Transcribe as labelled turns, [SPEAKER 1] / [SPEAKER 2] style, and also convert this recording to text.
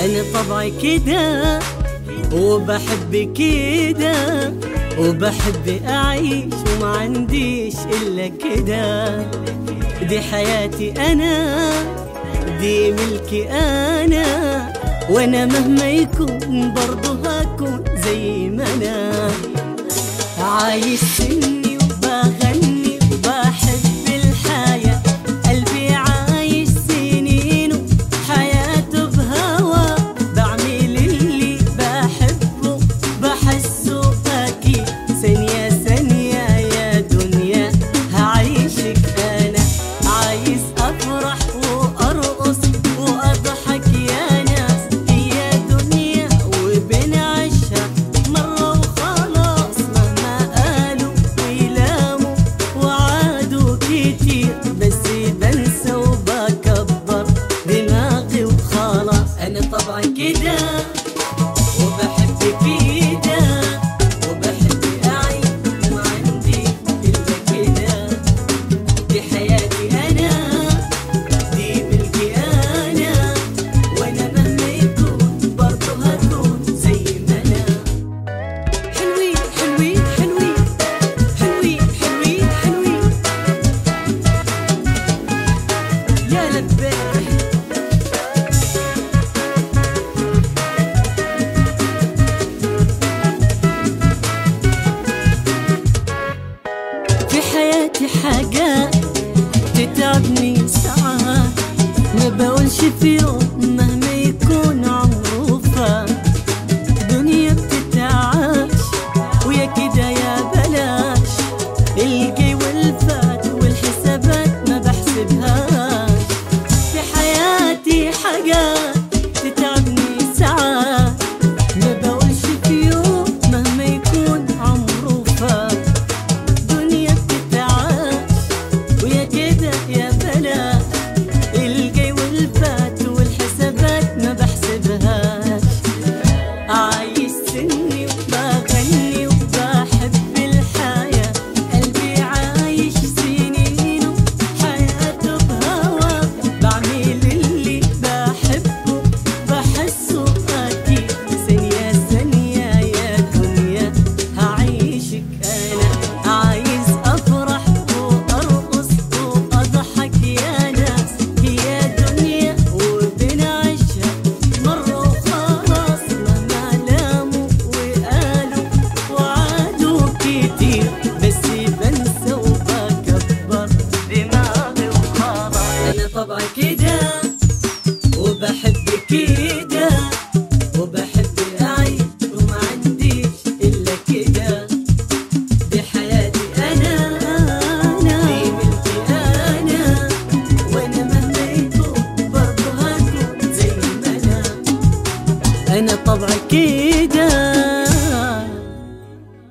[SPEAKER 1] انا طبعي كده وبحب كده وبحب اعيش وما عنديش الا كده دي حياتي انا دي ملكي انا وانا مهما يكون برضه هكون زي ما انا عايش سني وبغني وبحب الحياة قلبي عايش سنينه حياته بهوى بعمل اللي بحبه بحسه أكيد ثانية ثانية يا دنيا هعيشك أنا عايز أفرح وأرقص وأضحك يا ناس هي دنيا وبنعيشها مرة وخلاص مهما قالوا ويلاموا وعادوا كتير بس بنسى وبكبر دماغي وخلاص أنا طبعا كده وبحب كده وبحب أعيش وما عندي إلا كده دي حياتي أنا دي ملكي أنا وأنا مهما يكون برضه هكون زي ما أنا حلوين حلوين حلوين حلوين حلوين حلوين يا لبيك في حياتي حاجات تتعبني ساعات ما بقولش في يوم مهما يكون عمره فات دنيا بتتعاش ويا كده يا بلاش الجي والفات والحسابات ما بحسبهاش في حياتي حاجات تتعبني ساعات ما بقولش في يوم مهما يكون عمره فات دنيا بتتعاش ويا كده يا بلاش الجاي والفات والحسابات ما بحسبهاش عايش سني وبغني وبحب الحياة قلبي عايش سنينه حياته بهوى بعمل اللي بحبه بحسه أكيد ثانية ثانية يا دنيا هعيشك أنا عايز أفرح وأرقص وأضحك يا ناس هي دنيا وبنعيشها مرة وخلاص مهما لاموا وقالوا وعادوا كتير بس بنسى وبكبر دماغي وخلاص أنا طبعا كده وبحب كده وبحب أعيش وما عنديش إلا كده دي حياتي أنا أنا دي ملكي أنا وأنا مهما يكون برضه هكون زي ما أنا أنا طبعي كده